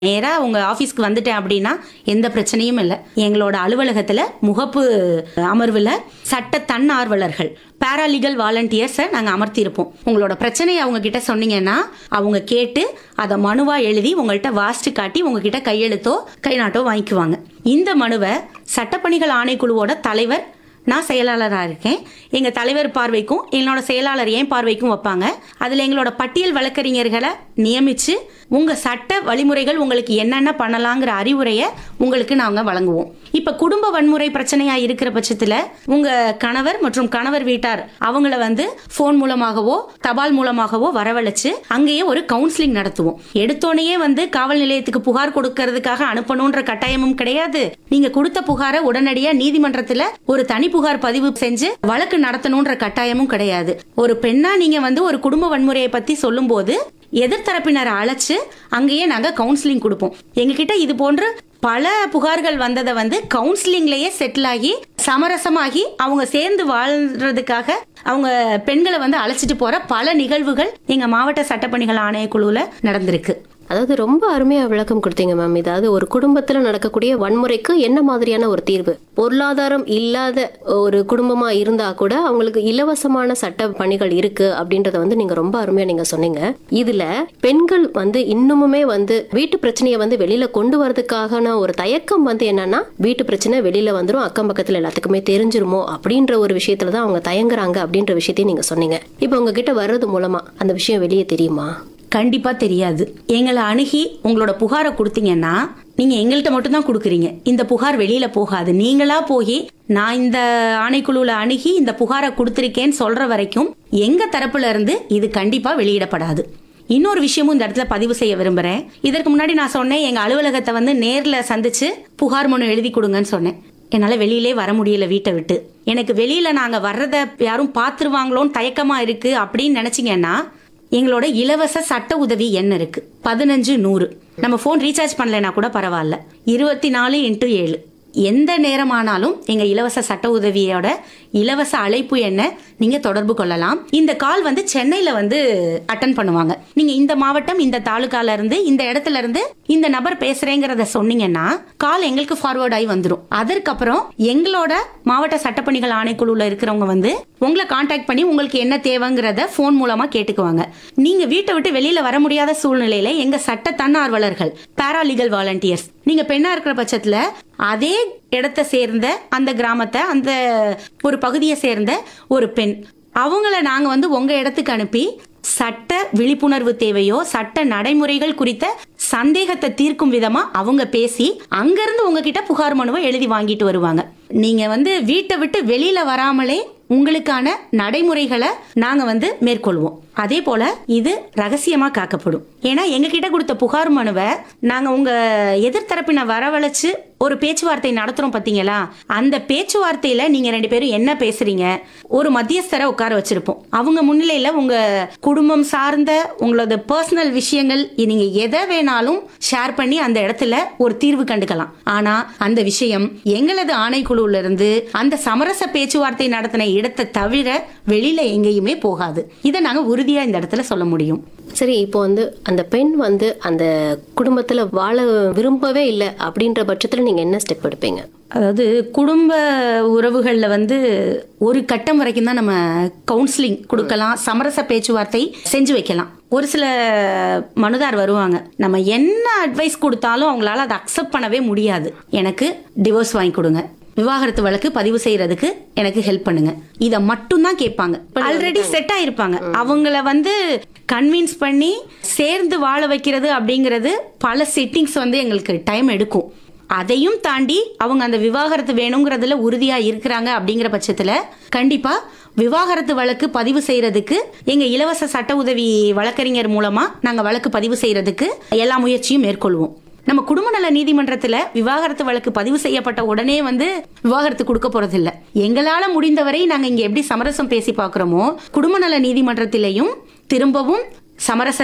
நேரா உங்க ஆபீஸ்க்கு வந்துட்டேன் அப்படின்னா எந்த பிரச்சனையும் இல்லை எங்களோட அலுவலகத்துல முகப்பு அமர்வுல சட்ட தன்னார்வலர்கள் பேராலீகல் வாலண்டியர்ஸை நாங்கள் அமர்த்தியிருப்போம் உங்களோட பிரச்சனையை அவங்க கிட்ட சொன்னீங்கன்னா அவங்க கேட்டு அதை மனுவா எழுதி உங்கள்கிட்ட வாசிச்சு காட்டி உங்ககிட்ட கையெழுத்தோ கை நாட்டோ வாங்கிக்குவாங்க இந்த மனுவை சட்டப்பணிகள் ஆணைக்குழுவோட தலைவர் நான் செயலாளராக இருக்கேன் எங்கள் தலைவர் பார்வைக்கும் என்னோட செயலாளர் ஏன் பார்வைக்கும் வைப்பாங்க அதில் எங்களோட பட்டியல் வழக்கறிஞர்களை நியமித்து உங்கள் சட்ட வழிமுறைகள் உங்களுக்கு என்னென்ன பண்ணலாங்கிற அறிவுரையை உங்களுக்கு நாங்கள் வழங்குவோம் இப்போ குடும்ப வன்முறை பிரச்சனையாக இருக்கிற பட்சத்தில் உங்கள் கணவர் மற்றும் கணவர் வீட்டார் அவங்கள வந்து ஃபோன் மூலமாகவோ தபால் மூலமாகவோ வரவழைச்சு அங்கேயே ஒரு கவுன்சிலிங் நடத்துவோம் எடுத்தோடனே வந்து காவல் நிலையத்துக்கு புகார் கொடுக்கறதுக்காக அனுப்பணுன்ற கட்டாயமும் கிடையாது நீங்க கொடுத்த புகாரை உடனடியா நீதிமன்றத்துல ஒரு தனி புகார் பதிவு செஞ்சு வழக்கு நடத்தணும்ன்ற கட்டாயமும் கிடையாது ஒரு பெண்ணா நீங்க வந்து ஒரு குடும்ப வன்முறையை பத்தி சொல்லும்போது எதிர்த்தரப்பினரை அழைச்சு அங்கேயே நாங்க கவுன்சிலிங் கொடுப்போம் எங்ககிட்ட இது போன்ற பல புகார்கள் வந்ததை வந்து கவுன்சிலிங்லயே செட்டில் ஆகி சமரசமாகி அவங்க சேர்ந்து வாழ்றதுக்காக அவங்க பெண்களை வந்து அழைச்சிட்டு போற பல நிகழ்வுகள் எங்க மாவட்ட சட்டப்பணிகள் ஆணையக்குழுல நடந்திருக்கு அதாவது ரொம்ப அருமையா விளக்கம் கொடுத்தீங்க மேம் இதாவது ஒரு குடும்பத்துல நடக்கக்கூடிய வன்முறைக்கு என்ன மாதிரியான ஒரு தீர்வு பொருளாதாரம் இல்லாத ஒரு குடும்பமா இருந்தா கூட அவங்களுக்கு இலவசமான சட்ட பணிகள் இருக்கு அப்படின்றத வந்து நீங்க ரொம்ப அருமையா நீங்க சொன்னீங்க இதுல பெண்கள் வந்து இன்னுமுமே வந்து வீட்டு பிரச்சனையை வந்து வெளியில கொண்டு வரதுக்கான ஒரு தயக்கம் வந்து என்னன்னா வீட்டு பிரச்சனை வெளியில வந்துரும் அக்கம் பக்கத்துல எல்லாத்துக்குமே தெரிஞ்சிருமோ அப்படின்ற ஒரு விஷயத்துல தான் அவங்க தயங்குறாங்க அப்படின்ற விஷயத்தையும் நீங்க சொன்னீங்க இப்போ உங்ககிட்ட வர்றது மூலமா அந்த விஷயம் வெளியே தெரியுமா கண்டிப்பா தெரியாது எங்களை அணுகி உங்களோட புகாரை கொடுத்தீங்கன்னா நீங்க எங்கள்கிட்ட மட்டும் தான் கொடுக்குறீங்க இந்த புகார் வெளியில போகாது நீங்களா போய் நான் இந்த ஆணைக்குழுல அணுகி இந்த புகாரை கொடுத்துருக்கேன்னு சொல்ற வரைக்கும் எங்க தரப்புல இருந்து இது கண்டிப்பா வெளியிடப்படாது இன்னொரு விஷயமும் இந்த இடத்துல பதிவு செய்ய விரும்புறேன் இதற்கு முன்னாடி நான் சொன்னேன் எங்க அலுவலகத்தை வந்து நேர்ல சந்திச்சு புகார் மனு எழுதி கொடுங்கன்னு சொன்னேன் என்னால வெளியிலே வர முடியல வீட்டை விட்டு எனக்கு வெளியில நாங்க வர்றத யாரும் பாத்துருவாங்களோன்னு தயக்கமா இருக்கு அப்படின்னு நினைச்சீங்கன்னா எங்களோட இலவச சட்ட உதவி எண் இருக்கு பதினஞ்சு நூறு நம்ம ஃபோன் ரீசார்ஜ் பண்ணலைன்னா கூட பரவாயில்ல இருபத்தி நாலு இன்ட்டு ஏழு எந்த நேரமானாலும் எங்க இலவச சட்ட உதவியோட இலவச அழைப்பு எண்ணை நீங்க தொடர்பு கொள்ளலாம் இந்த கால் வந்து சென்னையில வந்து அட்டன் பண்ணுவாங்க நீங்க இந்த மாவட்டம் இந்த தாலுகால இருந்து இந்த இடத்துல இருந்து இந்த நபர் பேசுறேங்கிறத சொன்னீங்கன்னா கால் எங்களுக்கு ஃபார்வர்ட் ஆகி வந்துரும் அதற்கப்புறம் எங்களோட மாவட்ட சட்டப்பணிகள் ஆணைக்குழுல இருக்கிறவங்க வந்து உங்களை காண்டாக்ட் பண்ணி உங்களுக்கு என்ன தேவைங்கிறத ஃபோன் மூலமா கேட்டுக்குவாங்க நீங்க வீட்டை விட்டு வெளியில வர முடியாத சூழ்நிலையில எங்க சட்ட தன்னார்வலர்கள் பேராலீகல் வாலண்டியர்ஸ் நீங்க பெண்ணா இருக்கிற பட்சத்துல அதே இடத்தை சேர்ந்த அந்த கிராமத்தை அந்த ஒரு பகுதியை சேர்ந்த ஒரு பெண் அவங்கள நாங்க வந்து உங்க இடத்துக்கு அனுப்பி சட்ட விழிப்புணர்வு தேவையோ சட்ட நடைமுறைகள் குறித்த சந்தேகத்தை தீர்க்கும் விதமா அவங்க பேசி அங்கிருந்து உங்ககிட்ட புகார் மனுவை எழுதி வாங்கிட்டு வருவாங்க நீங்க வந்து வீட்டை விட்டு வெளியில வராமலே உங்களுக்கான நடைமுறைகளை நாங்க வந்து மேற்கொள்வோம் அதே போல இது ரகசியமா காக்கப்படும் ஏன்னா எங்க கிட்ட கொடுத்த புகார் மனுவை நாங்க உங்க எதிர்த்தரப்பின வரவழைச்சு ஒரு பேச்சுவார்த்தை நடத்துறோம் பாத்தீங்களா அந்த பேச்சுவார்த்தையில நீங்க ரெண்டு பேரும் என்ன பேசுறீங்க ஒரு மத்தியஸ்தரை உட்கார வச்சிருப்போம் அவங்க முன்னிலையில உங்க குடும்பம் சார்ந்த உங்களோட பர்சனல் விஷயங்கள் நீங்க எதை வேணாலும் ஷேர் பண்ணி அந்த இடத்துல ஒரு தீர்வு கண்டுக்கலாம் ஆனா அந்த விஷயம் எங்களது ஆணைக்குழுல இருந்து அந்த சமரச பேச்சுவார்த்தை நடத்தின இடத்தை தவிர வெளியில எங்கேயுமே போகாது இதை நாங்க உறுதியா இந்த இடத்துல சொல்ல முடியும் சரி இப்போ வந்து அந்த பெண் வந்து அந்த குடும்பத்துல வாழ விரும்பவே இல்லை அப்படின்ற பட்சத்துல நீங்க என்ன ஸ்டெப் எடுப்பீங்க அதாவது குடும்ப உறவுகள்ல வந்து ஒரு கட்டம் வரைக்கும் தான் நம்ம கவுன்சிலிங் கொடுக்கலாம் சமரச பேச்சுவார்த்தை செஞ்சு வைக்கலாம் ஒரு சில மனுதார் வருவாங்க நம்ம என்ன அட்வைஸ் கொடுத்தாலும் அவங்களால அதை அக்செப்ட் பண்ணவே முடியாது எனக்கு டிவோர்ஸ் வாங்கி கொடுங்க விவாகரத்து வழக்கு பதிவு செய்யறதுக்கு எனக்கு ஹெல்ப் பண்ணுங்க இத மட்டும் தான் கேட்பாங்க ஆல்ரெடி செட் ஆயிருப்பாங்க அவங்கள வந்து கன்வின்ஸ் பண்ணி சேர்ந்து வாழ வைக்கிறது அப்படிங்கிறது பல செட்டிங்ஸ் வந்து எங்களுக்கு டைம் எடுக்கும் அதையும் தாண்டி அவங்க அந்த விவாகரத்து வேணுங்கிறதுல உறுதியா இருக்கிறாங்க அப்படிங்கிற பட்சத்துல கண்டிப்பா விவாகரத்து வழக்கு பதிவு செய்யறதுக்கு எங்க இலவச சட்ட உதவி வழக்கறிஞர் மூலமா நாங்க வழக்கு பதிவு செய்யறதுக்கு எல்லா முயற்சியும் மேற்கொள்வோம் நம்ம குடும்ப நல நீதிமன்றத்துல விவாகரத்து வழக்கு பதிவு செய்யப்பட்ட உடனே வந்து விவாகரத்து கொடுக்க போறதில்ல எங்களால முடிந்தவரை நாங்க இங்க எப்படி சமரசம் பேசி பார்க்கிறோமோ குடும்ப நல நீதிமன்றத்திலையும் திரும்பவும் சமரச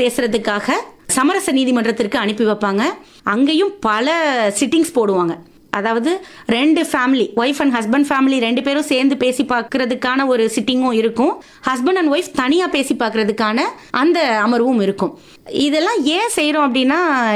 பேசுறதுக்காக சமரச நீதிமன்றத்திற்கு அனுப்பி வைப்பாங்க அங்கேயும் பல சிட்டிங்ஸ் போடுவாங்க அதாவது ரெண்டு family wife and husband family ரெண்டு பேரும் சேர்ந்து பேசி பார்க்கறதுக்கான ஒரு சிட்டிங்கும் இருக்கும் ஹஸ்பண்ட் அண்ட் ஒய்ஃப் தனியாக பேசி பார்க்கறதுக்கான அந்த அமர்வும் இருக்கும் இதெல்லாம் ஏன் செய்கிறோம் அப்படின்னா